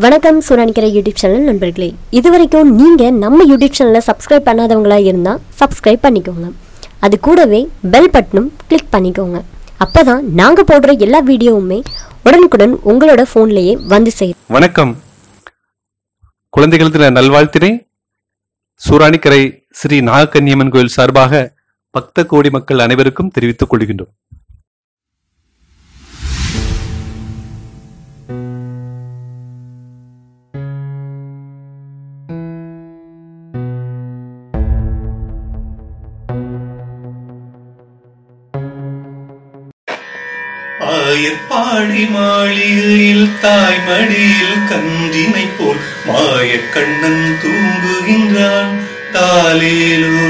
வணக்கம் சூரானிக்கிற YouTube channel நண்பர்களே இது வரைக்கும் நீங்கள் நம்ம யூடியூப் சேனலை சப்ஸ்கிரைப் பண்ணாதவங்களா இருந்தால் சப்ஸ்கிரைப் பண்ணிக்கோங்க அது கூடவே பெல் பட்டனும் கிளிக் பண்ணிக்கோங்க அப்போ தான் நாங்கள் போடுற எல்லா வீடியோவுமே உடனுக்குடன் உங்களோட ஃபோன்லேயே வந்து சேரும் வணக்கம் குழந்தைகள் தின நல்வாழ்த்தினை சூராணிக்கரை ஸ்ரீ நாகக்கன்னியம்மன் கோயில் சார்பாக பக்த கோடி மக்கள் அனைவருக்கும் தெரிவித்துக் கொள்கின்றோம் ஆயப்பாடி மாளிகையில் தாய்மடியில் கன்றினை போல் மாயக் கண்ணன் தூங்குகின்றான் தாலேலோ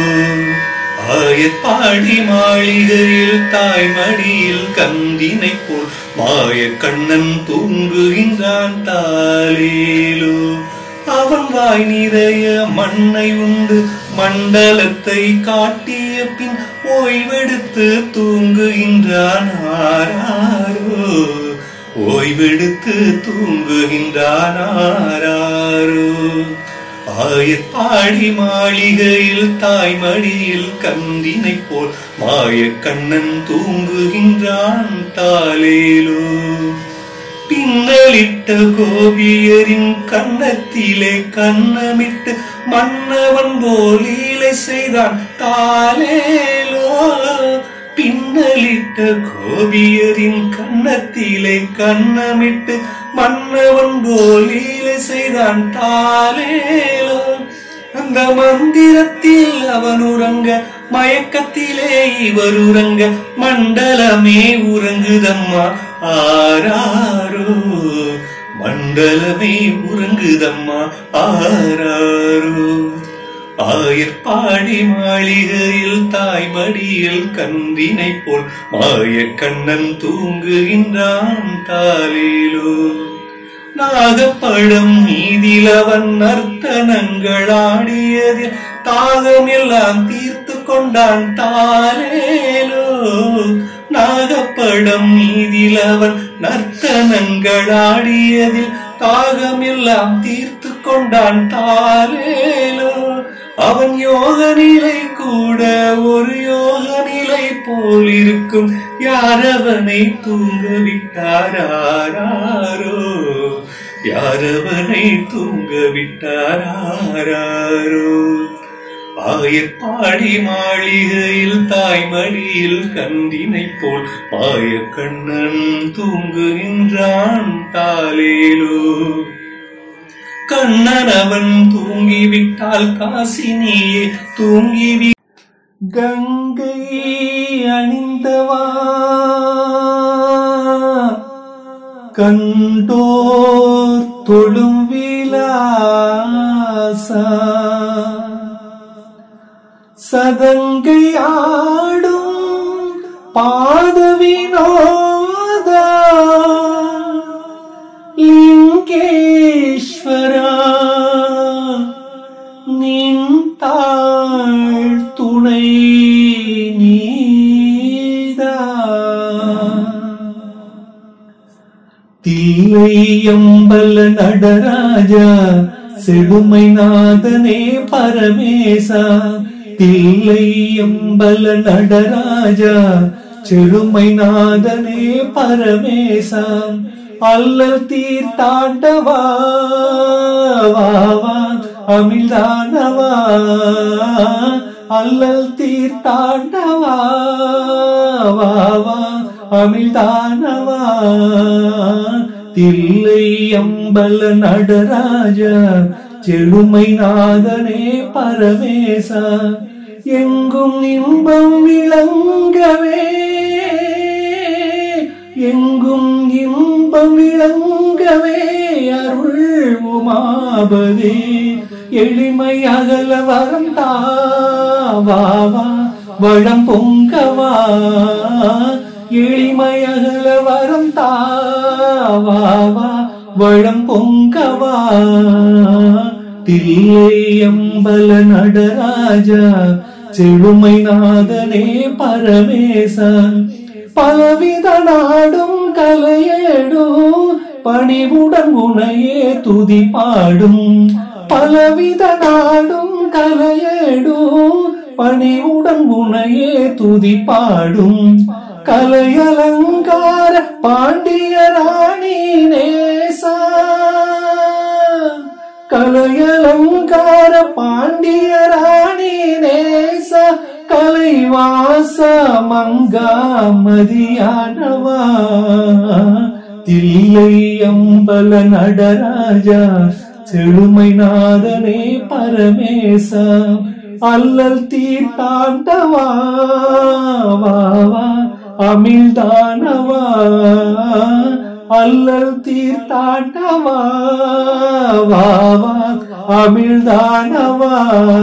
ஆயப்பாடி மாளிகையில் தாய்மடியில் கன்றினை போல் மாயக் கண்ணன் தூங்குகின்றான் தாலேலோ அவன் வாய் நிறைய மண்ணை உண்டு மண்டலத்தை காட்டிய பின் ஓய்வெடுத்து தூங்குகின்றான் ஆராரோ ஓய்வெடுத்து தூங்குகின்றான் ஆராரோ ஆயப்பாடி மாளிகையில் தாய்மடியில் கந்தினை போல் மாயக் கண்ணன் தூங்குகின்றான் தாலேலோ பின்னலிட்ட கோபியரின் கன்னத்திலே கண்ணமிட்டு மன்னவன் போலீலை செய்தான் தாலேலோ பின்னலிட்ட கோபியரின் கன்னத்திலே கண்ணமிட்டு மன்னவன் போலீலை செய்தான் தாலேலோ அந்த மந்திரத்தில் அவன் உறங்க மயக்கத்திலே இவர் உறங்க மண்டலமே உறங்குதம்மா ஆராரோ மண்டலமே உறங்குதம்மா ஆராரோ ஆயர்பாடி மாளிகையில் தாய்மடியில் கந்தினை போல் மாயக் கண்ணன் தூங்குகின்றான் தாலேலோ நாகப்பழம் மீதிலவன் நர்த்தனங்கள் ஆடியதில் தாகம் எல்லாம் தீர்த்து கொண்டான் தாலேலோ நாகப்பழம் மீதிலவன் நர்த்தனங்கள் ஆடியதில் தாகம் எல்லாம் தீர்த்து கொண்டான் தாலேலோ அவன் யோக நிலை கூட ஒரு யோக நிலை போல் இருக்கும் யாரவனை தூங்க விட்டாரோ யாரவனை தூங்க விட்டாரோ ஆயப்பாடி மாளிகையில் தாய்மடியில் கந்தினை போல் பாயக்கண்ணன் தூங்குகின்றான் தாலேலோ கண்ணன் அவன் தூங்கிவிட்டால் காசினியே தூங்கிவி கங்கை அணிந்தவா கண்டோர் தொழும் விலாசா சதங்கை ஆடும் பாத வினோதா லிங்கேஸ்வரா நின் தாழ் துணை நீதா தில்லையம்பல நடராஜா செடுமை நாதனே பரமேசா தில்லையம்பல நடராஜா செடுமை நாதனே பரமேசா அல்லல் தீர்த்தாண்டவா வா வா அமிழ்தானவா அல்லல் தீர்த்தாண்டவா வா வா அமிழ்தானவா தில்லை அம்பல நடராஜா செழுமை நாதனே பரமேசா எங்கும் இன்பம் விளங்கவே எங்கும் இன்பம் விளங்கவே அருள் உமாபதே எளிமை அகல வரம் தாவா வளம் பொங்கவா எளிமை அகல வரம் தாவா வளம் பொங்கவா தில்லை அம்பல நடராஜா செழுமை நாதனே பரமேசா பலவித நாடும் கலையேடும் பணிவுடன் உனையே துதி பாடும் பலவித நாடும் கலையேடும் பணிவுடன் உனையே துதி பாடும் கலையலங்கார பாண்டிய ராணி நேசா கலையலங்கார பாண்டிய ராணி நேச கலைவாச மங்கா மதியானவா தில்லை அம்பல நடராஜா செழுமை நாதனே பரமேசா அல்லல் தீர்த்தாண்டவா வா வா அமிழ்தானவா அல்லல் தீர்த்தாண்டவா வா வா அமிழ்தானவா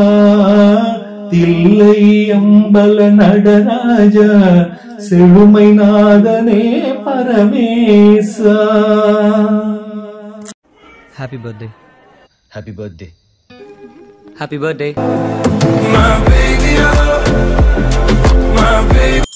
தில்லை அம்பல நடராஜா செழுமை நாதனே பரமேசா happy birthday happy birthday happy birthday My baby, oh, my baby.